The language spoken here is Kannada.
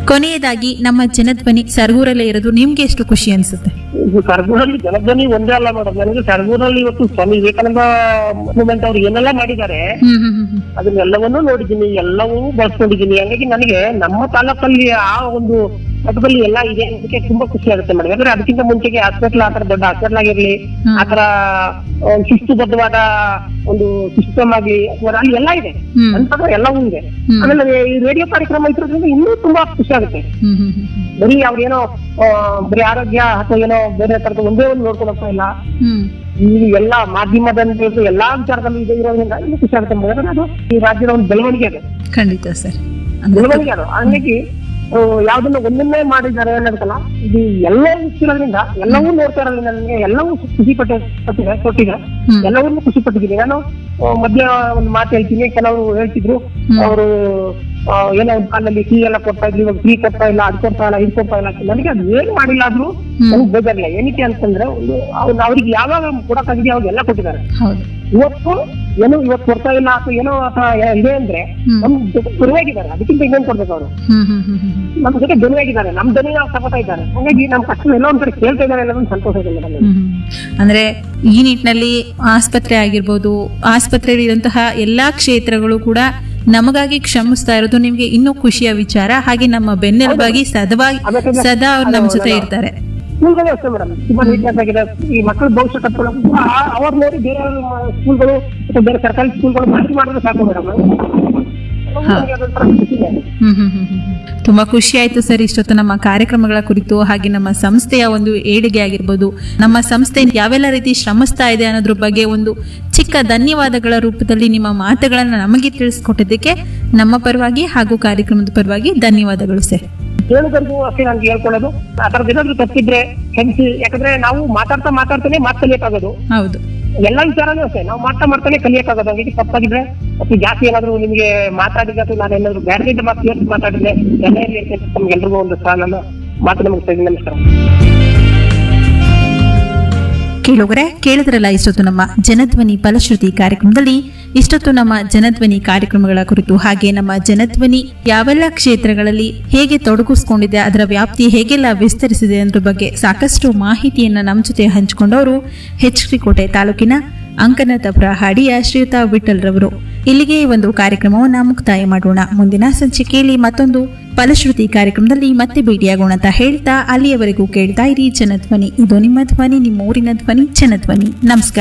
ಕೊನೆಯದಾಗಿ ನಮ್ಮ ಜನಧ್ವನಿ ಸರಗೂರಲ್ಲೇ ಇರೋದು ನಿಮ್ಗೆ ಎಷ್ಟು ಖುಷಿ ಅನ್ಸುತ್ತೆ ಇದು ಸರಗೂರಲ್ಲಿ ಜನಧ್ವನಿ ಒಂದೇ ಅಲ್ಲ ಮೇಡಮ್ ನನಗೆ ಸರಗೂರಲ್ಲಿ ಇವತ್ತು ಸ್ವಾಮಿ ವಿವೇಕಾನಂದ ಮೂವ್ಮೆಂಟ್ ಅವ್ರು ಏನೆಲ್ಲ ಮಾಡಿದ್ದಾರೆ ಹ್ಮ್ ಹ್ಮ್ ಹ್ಮ್ ಹ್ಮ್ ಅದನ್ನೆಲ್ಲವನ್ನೂ ನೋಡಿದ್ದೀನಿ ಎಲ್ಲವೂ ಬಳಸ್ಕೊಂಡಿದ್ದೀನಿ ಹಂಗಾಗಿ ನನಗೆ ನಮ್ಮ ತಾಲೂಕಲ್ಲಿ ಆ ಒಂದು ಮಟ್ಟದಲ್ಲಿ ಎಲ್ಲ ಇದೆ ಅದಕ್ಕೆ ತುಂಬಾ ಖುಷಿ ಆಗುತ್ತೆ ಮೇಡಮ್ ಯಾಕಂದ್ರೆ ಅದಕ್ಕಿಂತ ಮುಂಚೆಗೆ ಹಾಸ್ಪಿಟಲ್ ಆತರ ದೊಡ್ಡ ಹಾಸ್ಪಿಟಲ್ ಆಗಿರ್ಲಿ ಹ್ಮ್. ಆತರ ಆ, ಶಿಸ್ತುಬದ್ಧವಾದ ಒಂದು ಸಿಸ್ಟಮ್ ಆಗ್ಲಿ ಅಥವಾ ಅಲ್ಲಿ ಎಲ್ಲ ಇದೆ ಹ್ಮ್. ಅಂತಂದ್ರೆ ಎಲ್ಲವೂ ಇದೆ ಹ್ಮ್. ಆಮೇಲೆ ಈ ರೇಡಿಯೋ ಕಾರ್ಯಕ್ರಮ ಇರೋದ್ರಿಂದ ಇನ್ನೂ ತುಂಬಾ ಖುಷಿ ಆಗುತ್ತೆ ಹ್ಮ್ ಹ್ಮ್ ಹ್ಮ್ ಹ್ಮ್ ಬರೀ ಅವ್ರೇನೋ ಆ, ಬರೀ ಆರೋಗ್ಯ ಅಥವಾ ಏನೋ ಬೇರೆ ತರದ ಒಂದೇ ಒಂದು ನೋಡ್ಕೊಂಡು ಹೋಗ್ತಾ ಇಲ್ಲ ಹ್ಮ್ ಈ ಎಲ್ಲಾ ಮಾಧ್ಯಮದಲ್ಲಿ ಎಲ್ಲಾ ವಿಚಾರದಲ್ಲೂ ಇದೆ ಇರೋದ್ರಿಂದ ಇನ್ನೂ ಖುಷಿ ಆಗುತ್ತೆ ಮೇಡಮ್. ಯಾಕಂದ್ರೆ ಅದು ಈ ರಾಜ್ಯದ ಒಂದು ಬೆಳವಣಿಗೆ ಅದು ಖಂಡಿತ ಸರ್ ಅಂದ್ರೆ ಬೆಳವಣಿಗೆ ಅದು ಹಂಗಾಗಿ ಆ, ಯಾವ್ದನ್ನ ಒಂದನ್ನೇ ಮಾಡಿದ್ದಾರೆ ಅನ್ನೋದಕ್ಕಲ್ಲ ಇದು ಎಲ್ಲ ಇರೋದ್ರಿಂದ ಎಲ್ಲವೂ ನೋಡ್ತಾ ಇರೋದ್ರಿಂದ ನನಗೆ ಎಲ್ಲವೂ ಖುಷಿ ಪಟ್ಟ ಪಟ್ಟಿದೆ ಕೊಟ್ಟಿದೆ ಹ್ಮ್. ಎಲ್ಲವನ್ನೂ ಖುಷಿ ಪಟ್ಟಿದ್ದೀನಿ ನಾನು ಆ, ಮಧ್ಯ ಒಂದು ಮಾತು ಹೇಳ್ತೀನಿ ಕೆಲವರು ಹೇಳ್ತಿದ್ರು ಹ್ಮ್. ಅವರು ಏನೋ ಒಂದು ಕಾಲದಲ್ಲಿ ಫ್ರೀ ಎಲ್ಲ ಕೊಡ್ತಾ ಇದ್ವಿ ಇವಾಗ ಫ್ರೀ ಕೊಡ್ತಾ ಇಲ್ಲ ಅದು ಕೊಡ್ತಾ ಇಲ್ಲ ಇದು ಕೊಡ್ತಾ ಇಲ್ಲ ಅಂತ. ನನಗೆ ಅದು ಏನ್ ಮಾಡಿಲ್ಲ ಆದ್ರೂ ಹ್ಮ್. ನನಗೆ ಬೇಜಾರಿಲ್ಲ ಏನಕ್ಕೆ ಅಂತಂದ್ರೆ ಒಂದು ಅವ್ರು ಅವ್ರಿಗೆ ಯಾವಾಗ ಕೊಡಕ್ಕಾಗಿದೆ ಅವಾಗ ಎಲ್ಲ ಕೊಟ್ಟಿದ್ದಾರೆ ಹೌದು ಇವತ್ತು ಏನೋ ಇವತ್ತು ಕೊಡ್ತಾ ಇಲ್ಲ ಅಥವಾ ಏನೋ ಅಥವಾ ಇದೆ ಅಂದ್ರೆ ಹ್ಮ್. ನಮ್ ಜೊತೆ ಧ್ವನಿಯಾಗಿದ್ದಾರೆ ಅದಕ್ಕಿಂತ ಇನ್ನೇನ್ ಕೊಡ್ಬೇಕು ಅವರು ಹ್ಮ್ ಹ್ಮ್ ಹ್ಮ್ ಹ್ಮ್ ಹ್ಮ್ ನಮ್ ಜೊತೆ ಧ್ವನಿಯಾಗಿದ್ದಾರೆ ನಮ್ ಧ್ವನಿ ನಾವು ತಗೋತಾ ಇದ್ದಾರೆ ಹಾಗಾಗಿ ನಮ್ ಕಷ್ಟ ಎಲ್ಲೋ ಒಂದ್ ಕಡೆ ಕೇಳ್ತಾ ಇದ್ದಾರೆ ಅನ್ನೋದೊಂದು ಸಂತೋಷ ಇದೆ ಮೇಡಮ್ ಹ್ಮ್ ಹ್ಮ್. ಅಂದ್ರೆ ಈ ನಿಟ್ಟಿನಲ್ಲಿ ಆಸ್ಪತ್ರೆ ಆಗಿರ್ಬೋದು ಆಸ್ಪತ್ರೆಯಲ್ಲಿರುವಂತಹ ಎಲ್ಲಾ ಕ್ಷೇತ್ರಗಳು ಕೂಡ ನಮಗಾಗಿ ಶ್ರಮಿಸ್ತಾ ಇರೋದು ನಿಮ್ಗೆ ಇನ್ನೂ ಖುಷಿಯ ವಿಚಾರ ಹಾಗೆ ನಮ್ಮ ಬೆನ್ನೆಲುಬಾಗಿ ಸದಾ ಸದಾ ಅವ್ರು ನಮ್ಮ ಜೊತೆ ಇರ್ತಾರೆ ಸ್ಕೂಲ್ಗಳು ಅಷ್ಟೇ ಮೇಡಮ್ ತುಂಬಾ ನೀಟ್ನೆಸ್ ಆಗಿದೆ ಈ ಮಕ್ಕಳ ಭವಿಷ್ಯ ಕಟ್ಕೊಳ್ಳೋಕೆ ಅವ್ರ ನೋಡಿ ಬೇರೆ ಸ್ಕೂಲ್ಗಳು ಅಥವಾ ಬೇರೆ ಸರ್ಕಾರಿ ಸ್ಕೂಲ್ಗಳು ಮಾಹಿತಿ ಮಾಡಿದ್ರೆ ಸಾಕು ಮೇಡಮ್ ಹ್ಮ್ ಹ್ಮ್ ಹ್ಮ್ ಹ್ಮ್ ಹ್ಮ್. ತುಂಬಾ ಖುಷಿ ಆಯ್ತು ಸರ್ ಇಷ್ಟೊತ್ತು ನಮ್ಮ ಕಾರ್ಯಕ್ರಮಗಳ ಕುರಿತು ಹಾಗೆ ನಮ್ಮ ಸಂಸ್ಥೆಯ ಒಂದು ಏಳಿಗೆ ಆಗಿರ್ಬೋದು ನಮ್ಮ ಸಂಸ್ಥೆ ಯಾವೆಲ್ಲ ರೀತಿ ಶ್ರಮಿಸ್ತಾ ಇದೆ ಅನ್ನೋದ್ರ ಬಗ್ಗೆ ಒಂದು ಚಿಕ್ಕ ಧನ್ಯವಾದಗಳ ರೂಪದಲ್ಲಿ ನಿಮ್ಮ ಮಾತುಗಳನ್ನ ನಮಗೆ ತಿಳಿಸ್ಕೊಟ್ಟಿದ್ದಕ್ಕೆ ನಮ್ಮ ಪರವಾಗಿ ಹಾಗೂ ಕಾರ್ಯಕ್ರಮದ ಪರವಾಗಿ ಧನ್ಯವಾದಗಳು ಸರ್ ಕೇಳುಗರಿಗೂ ಅಷ್ಟೇ ನಾನು ಹೇಳ್ಕೊಳ್ಳೋದು ಆ ಥರದ್ದು ಏನಾದ್ರು ತಪ್ಪಿದ್ರೆ ಕ್ಷಮಿಸಿ ಯಾಕಂದ್ರೆ ನಾವು ಮಾತಾಡ್ತಾ ಮಾತಾಡ್ತಾನೆ ಮಾತು ಕಲಿಯಕ್ಕಾಗೋದು ಹೌದು ಎಲ್ಲ ವಿಚಾರನೂ ಅಷ್ಟೇ ನಾವು ಮಾಡ್ತಾ ಮಾಡ್ತಾನೆ ಕಲಿಯಕ್ಕಾಗೋದು ಹಂಗಾಗಿ ತಪ್ಪಾಗಿದ್ರೆ ಅಥವಾ ಜಾಸ್ತಿ ಏನಾದ್ರು ನಿಮಗೆ ಮಾತಾಡಿದ್ರೆ ಅಥವಾ ನಾನು ಏನಾದ್ರು ಬ್ಯಾಡ್ಮಿಂಟನ್ ಮಾತು ಸೇರಿಸಿ ಮಾತಾಡಿದ್ರೆ ಎಲ್ಲ ಇರ್ಲಿ ಅಂತ ಹೇಳಿ ತಮ್ಗೆಲ್ರಿಗೂ ಒಂದು ಸಹ ನನ್ನ ಮಾತು ನಮಗೆ ನಮಸ್ಕಾರ ಕೇಳುಗರೆ ಕೇಳಿದ್ರಲ್ಲ ಇಷ್ಟೊತ್ತು ನಮ್ಮ ಜನಧ್ವನಿ ಫಲಶ್ರುತಿ ಕಾರ್ಯಕ್ರಮದಲ್ಲಿ ಇಷ್ಟೊತ್ತು ನಮ್ಮ ಜನಧ್ವನಿ ಕಾರ್ಯಕ್ರಮಗಳ ಕುರಿತು ಹಾಗೆ ನಮ್ಮ ಜನಧ್ವನಿ ಯಾವೆಲ್ಲ ಕ್ಷೇತ್ರಗಳಲ್ಲಿ ಹೇಗೆ ತೊಡಗಿಸ್ಕೊಂಡಿದೆ ಅದರ ವ್ಯಾಪ್ತಿ ಹೇಗೆಲ್ಲ ವಿಸ್ತರಿಸಿದೆ ಅನ್ನೋದ್ರ ಬಗ್ಗೆ ಸಾಕಷ್ಟು ಮಾಹಿತಿಯನ್ನ ನಮ್ಮ ಜೊತೆ ಹಂಚಿಕೊಂಡವರು ಎಚ್ ಡಿ ಕೋಟೆ ತಾಲೂಕಿನ ಅಂಕನತಪುರ ಹಾಡಿಯ ಶ್ರೀಯುತ ವಿಠಲ್ ರವರು ಇಲ್ಲಿಗೆ ಈ ಒಂದು ಕಾರ್ಯಕ್ರಮವನ್ನ ಮುಕ್ತಾಯ ಮಾಡೋಣ ಮುಂದಿನ ಸಂಚಿಕೆಯಲ್ಲಿ ಮತ್ತೊಂದು ಫಲಶ್ರುತಿ ಕಾರ್ಯಕ್ರಮದಲ್ಲಿ ಮತ್ತೆ ಭೇಟಿಯಾಗೋಣ ಅಂತ ಹೇಳ್ತಾ ಅಲ್ಲಿಯವರೆಗೂ ಕೇಳ್ತಾ ಇರಿ ಜನಧ್ವನಿ ಇದು ನಿಮ್ಮ ಧ್ವನಿ ನಿಮ್ಮ ಊರಿನ ಧ್ವನಿ ಜನಧ್ವನಿ ನಮಸ್ಕಾರ